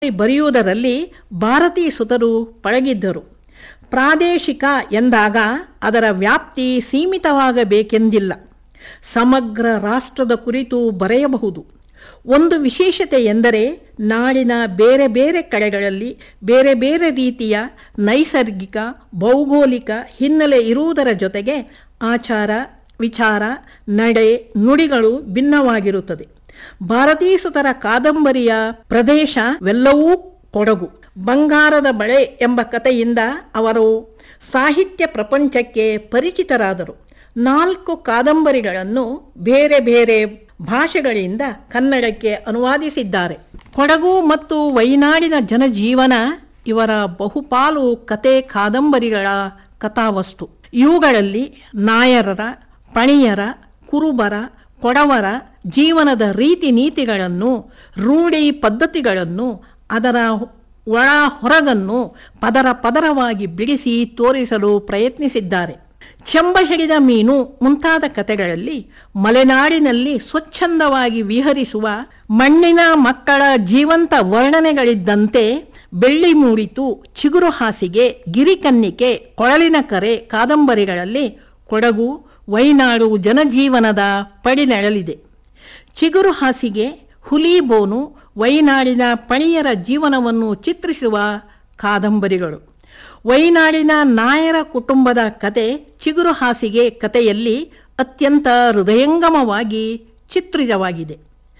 ಬರೆಯುವುದರಲ್ಲಿ ಭಾರತೀ ಸುತರು ಪಳಗಿದ್ದರು ಪ್ರಾದೇಶಿಕ ಎಂದಾಗ ಅದರ ವ್ಯಾಪ್ತಿ ಸೀಮಿತವಾಗಬೇಕೆಂದಿಲ್ಲ ಸಮಗ್ರ ರಾಷ್ಟ್ರದ ಕುರಿತು ಬರೆಯಬಹುದು ಒಂದು ವಿಶೇಷತೆ ಎಂದರೆ ನಾಡಿನ ಬೇರೆ ಬೇರೆ ಕಡೆಗಳಲ್ಲಿ ಬೇರೆ ಬೇರೆ ರೀತಿಯ ನೈಸರ್ಗಿಕ ಭೌಗೋಳಿಕ ಹಿನ್ನೆಲೆ ಇರುವುದರ ಜೊತೆಗೆ ಆಚಾರ ವಿಚಾರ ನಡೆ ನುಡಿಗಳು ಭಿನ್ನವಾಗಿರುತ್ತದೆ ಭಾರತೀ ಸುತರ ಕಾದಂಬರಿಯ ಪ್ರದೇಶವೆಲ್ಲವೂ ಕೊಡಗು ಬಂಗಾರದ ಬಳೆ ಎಂಬ ಕಥೆಯಿಂದ ಅವರು ಸಾಹಿತ್ಯ ಪ್ರಪಂಚಕ್ಕೆ ಪರಿಚಿತರಾದರು ನಾಲ್ಕು ಕಾದಂಬರಿಗಳನ್ನು ಬೇರೆ ಬೇರೆ ಭಾಷೆಗಳಿಂದ ಕನ್ನಡಕ್ಕೆ ಅನುವಾದಿಸಿದ್ದಾರೆ ಕೊಡಗು ಮತ್ತು ವೈನಾಡಿನ ಜನಜೀವನ ಇವರ ಬಹುಪಾಲು ಕತೆ ಕಾದಂಬರಿಗಳ ಕಥಾವಸ್ತು ಇವುಗಳಲ್ಲಿ ನಾಯರರ ಪಣಿಯರ ಕುರುಬರ ಕೊಡವರ ಜೀವನದ ರೀತಿ ನೀತಿಗಳನ್ನು ರೂಢಿ ಪದ್ಧತಿಗಳನ್ನು ಅದರ ಒಳ ಹೊರಗನ್ನು ಪದರ ಪದರವಾಗಿ ಬಿಡಿಸಿ ತೋರಿಸಲು ಪ್ರಯತ್ನಿಸಿದ್ದಾರೆ ಚೆಂಬ ಹಿಡಿದ ಮೀನು ಮುಂತಾದ ಕಥೆಗಳಲ್ಲಿ ಮಲೆನಾಡಿನಲ್ಲಿ ಸ್ವಚ್ಛಂದವಾಗಿ ವಿಹರಿಸುವ ಮಣ್ಣಿನ ಮಕ್ಕಳ ಜೀವಂತ ವರ್ಣನೆಗಳಿದ್ದಂತೆ ಬೆಳ್ಳಿ ಮೂಡಿತು ಚಿಗುರು ಹಾಸಿಗೆ ಗಿರಿಕನ್ನಿಕೆ ಕೊಳಲಿನ ಕರೆ ಕಾದಂಬರಿಗಳಲ್ಲಿ ಕೊಡಗು ವೈನಾಡು ಜನಜೀವನದ ಪಡಿನೆಳಲಿದೆ ಚಿಗುರು ಹಾಸಿಗೆ ಹುಲಿಬೋನು ವೈನಾಡಿನ ಪಣಿಯರ ಜೀವನವನ್ನು ಚಿತ್ರಿಸುವ ಕಾದಂಬರಿಗಳು ವೈನಾಡಿನ ನಾಯರ ಕುಟುಂಬದ ಕತೆ ಚಿಗುರು ಹಾಸಿಗೆ ಕಥೆಯಲ್ಲಿ ಅತ್ಯಂತ ಹೃದಯಂಗಮವಾಗಿ ಚಿತ್ರಿತವಾಗಿದೆ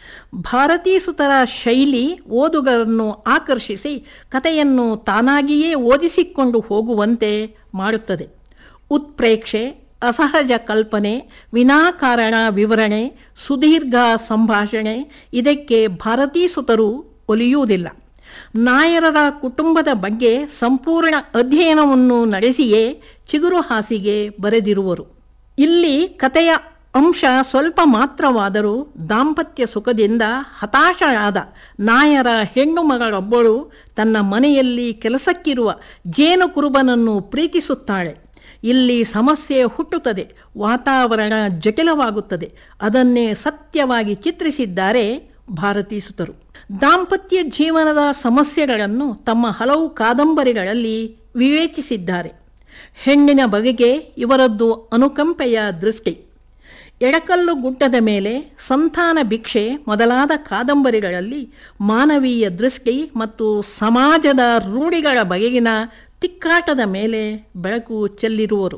ಭಾರತೀ ಸುತರ ಶೈಲಿ ಓದುಗರನ್ನು ಆಕರ್ಷಿಸಿ ಕಥೆಯನ್ನು ತಾನಾಗಿಯೇ ಓದಿಸಿಕೊಂಡು ಹೋಗುವಂತೆ ಮಾಡುತ್ತದೆ ಉತ್ಪ್ರೇಕ್ಷೆ ಅಸಹಜ ಕಲ್ಪನೆ ವಿನಾಕಾರಣ ವಿವರಣೆ ಸುದೀರ್ಘ ಸಂಭಾಷಣೆ ಇದಕ್ಕೆ ಭಾರತೀ ಸುತರು ಒಲಿಯುವುದಿಲ್ಲ ನಾಯರರ ಕುಟುಂಬದ ಬಗ್ಗೆ ಸಂಪೂರ್ಣ ಅಧ್ಯಯನವನ್ನು ನಡೆಸಿಯೇ ಚಿಗುರು ಹಾಸಿಗೆ ಬರೆದಿರುವರು ಇಲ್ಲಿ ಕಥೆಯ ಅಂಶ ಸ್ವಲ್ಪ ಮಾತ್ರವಾದರೂ ದಾಂಪತ್ಯ ಸುಖದಿಂದ ಹತಾಶಳಾದ ನಾಯರ ಹೆಣ್ಣು ಮಗಳೊಬ್ಬಳು ತನ್ನ ಮನೆಯಲ್ಲಿ ಕೆಲಸಕ್ಕಿರುವ ಜೇನು ಕುರುಬನನ್ನು ಪ್ರೀತಿಸುತ್ತಾಳೆ ಇಲ್ಲಿ ಸಮಸ್ಯೆ ಹುಟ್ಟುತ್ತದೆ ವಾತಾವರಣ ಜಟಿಲವಾಗುತ್ತದೆ ಅದನ್ನೇ ಸತ್ಯವಾಗಿ ಚಿತ್ರಿಸಿದ್ದಾರೆ ಭಾರತೀ ಸುತರು ದಾಂಪತ್ಯ ಜೀವನದ ಸಮಸ್ಯೆಗಳನ್ನು ತಮ್ಮ ಹಲವು ಕಾದಂಬರಿಗಳಲ್ಲಿ ವಿವೇಚಿಸಿದ್ದಾರೆ ಹೆಣ್ಣಿನ ಬಗೆಗೆ ಇವರದ್ದು ಅನುಕಂಪೆಯ ದೃಷ್ಟಿ ಎಡಕಲ್ಲು ಗುಡ್ಡದ ಮೇಲೆ ಸಂತಾನ ಭಿಕ್ಷೆ ಮೊದಲಾದ ಕಾದಂಬರಿಗಳಲ್ಲಿ ಮಾನವೀಯ ದೃಷ್ಟಿ ಮತ್ತು ಸಮಾಜದ ರೂಢಿಗಳ ಬಗೆಗಿನ ತಿಕ್ಕಾಟದ ಮೇಲೆ ಬೆಳಕು ಚೆಲ್ಲಿರುವರು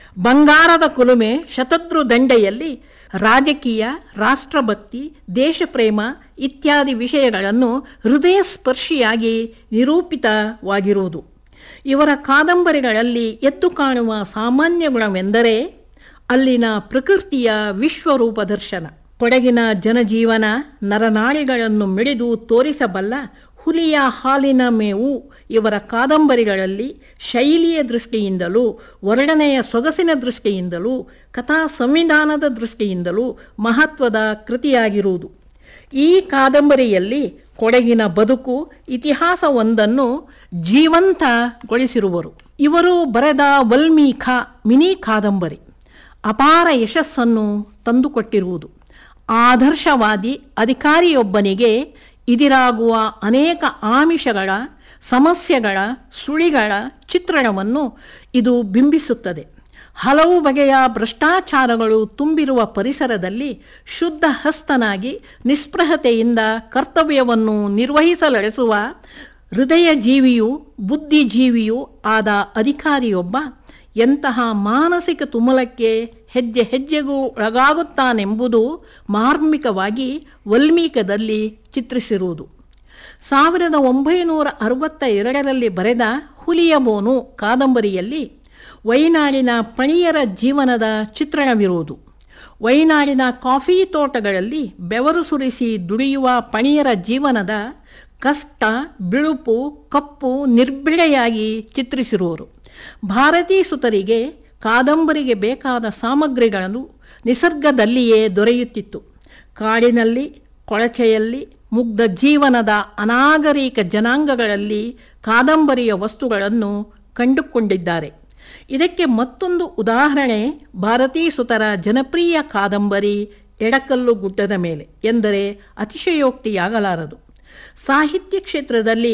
ಬಂಗಾರದ ಕುಲುಮೆ ಶತದ್ರು ದಂಡೆಯಲ್ಲಿ ರಾಜಕೀಯ ರಾಷ್ಟ್ರಭಕ್ತಿ ದೇಶಪ್ರೇಮ ಇತ್ಯಾದಿ ವಿಷಯಗಳನ್ನು ಹೃದಯ ಸ್ಪರ್ಶಿಯಾಗಿ ನಿರೂಪಿತವಾಗಿರುವುದು ಇವರ ಕಾದಂಬರಿಗಳಲ್ಲಿ ಎದ್ದು ಕಾಣುವ ಸಾಮಾನ್ಯ ಗುಣವೆಂದರೆ ಅಲ್ಲಿನ ಪ್ರಕೃತಿಯ ವಿಶ್ವರೂಪ ದರ್ಶನ ಕೊಡಗಿನ ಜನಜೀವನ ನರನಾಳಿಗಳನ್ನು ಮಿಡಿದು ತೋರಿಸಬಲ್ಲ ಹುಲಿಯ ಹಾಲಿನ ಮೇವು ಇವರ ಕಾದಂಬರಿಗಳಲ್ಲಿ ಶೈಲಿಯ ದೃಷ್ಟಿಯಿಂದಲೂ ವರ್ಣನೆಯ ಸೊಗಸಿನ ದೃಷ್ಟಿಯಿಂದಲೂ ಕಥಾ ಸಂವಿಧಾನದ ದೃಷ್ಟಿಯಿಂದಲೂ ಮಹತ್ವದ ಕೃತಿಯಾಗಿರುವುದು ಈ ಕಾದಂಬರಿಯಲ್ಲಿ ಕೊಡಗಿನ ಬದುಕು ಇತಿಹಾಸವೊಂದನ್ನು ಜೀವಂತಗೊಳಿಸಿರುವರು ಇವರು ಬರೆದ ವಲ್ಮೀಖ ಮಿನಿ ಕಾದಂಬರಿ ಅಪಾರ ಯಶಸ್ಸನ್ನು ತಂದುಕೊಟ್ಟಿರುವುದು ಆದರ್ಶವಾದಿ ಅಧಿಕಾರಿಯೊಬ್ಬನಿಗೆ ಇದಿರಾಗುವ ಅನೇಕ ಆಮಿಷಗಳ ಸಮಸ್ಯೆಗಳ ಸುಳಿಗಳ ಚಿತ್ರಣವನ್ನು ಇದು ಬಿಂಬಿಸುತ್ತದೆ ಹಲವು ಬಗೆಯ ಭ್ರಷ್ಟಾಚಾರಗಳು ತುಂಬಿರುವ ಪರಿಸರದಲ್ಲಿ ಶುದ್ಧ ಹಸ್ತನಾಗಿ ನಿಸ್ಪೃಹತೆಯಿಂದ ಕರ್ತವ್ಯವನ್ನು ನಿರ್ವಹಿಸಲೆಳೆಸುವ ಹೃದಯ ಜೀವಿಯೂ ಬುದ್ಧಿಜೀವಿಯೂ ಆದ ಅಧಿಕಾರಿಯೊಬ್ಬ ಎಂತಹ ಮಾನಸಿಕ ತುಮಲಕ್ಕೆ ಹೆಜ್ಜೆ ಹೆಜ್ಜೆಗೂ ಒಳಗಾಗುತ್ತಾನೆಂಬುದು ಮಾರ್ಮಿಕವಾಗಿ ವಲ್ಮೀಕದಲ್ಲಿ ಚಿತ್ರಿಸಿರುವುದು ಸಾವಿರದ ಒಂಬೈನೂರ ಅರವತ್ತ ಎರಡರಲ್ಲಿ ಬರೆದ ಹುಲಿಯ ಬೋನು ಕಾದಂಬರಿಯಲ್ಲಿ ವೈನಾಡಿನ ಪಣಿಯರ ಜೀವನದ ಚಿತ್ರಣವಿರುವುದು ವೈನಾಡಿನ ಕಾಫಿ ತೋಟಗಳಲ್ಲಿ ಬೆವರು ಸುರಿಸಿ ದುಡಿಯುವ ಪಣಿಯರ ಜೀವನದ ಕಷ್ಟ ಬಿಳುಪು ಕಪ್ಪು ನಿರ್ಬಿಳೆಯಾಗಿ ಚಿತ್ರಿಸಿರುವರು ಭಾರತೀ ಸುತರಿಗೆ ಕಾದಂಬರಿಗೆ ಬೇಕಾದ ಸಾಮಗ್ರಿಗಳನ್ನು ನಿಸರ್ಗದಲ್ಲಿಯೇ ದೊರೆಯುತ್ತಿತ್ತು ಕಾಡಿನಲ್ಲಿ ಕೊಳಚೆಯಲ್ಲಿ ಮುಗ್ಧ ಜೀವನದ ಅನಾಗರಿಕ ಜನಾಂಗಗಳಲ್ಲಿ ಕಾದಂಬರಿಯ ವಸ್ತುಗಳನ್ನು ಕಂಡುಕೊಂಡಿದ್ದಾರೆ ಇದಕ್ಕೆ ಮತ್ತೊಂದು ಉದಾಹರಣೆ ಭಾರತೀ ಸುತರ ಜನಪ್ರಿಯ ಕಾದಂಬರಿ ಎಡಕಲ್ಲು ಗುಡ್ಡದ ಮೇಲೆ ಎಂದರೆ ಅತಿಶಯೋಕ್ತಿಯಾಗಲಾರದು ಸಾಹಿತ್ಯ ಕ್ಷೇತ್ರದಲ್ಲಿ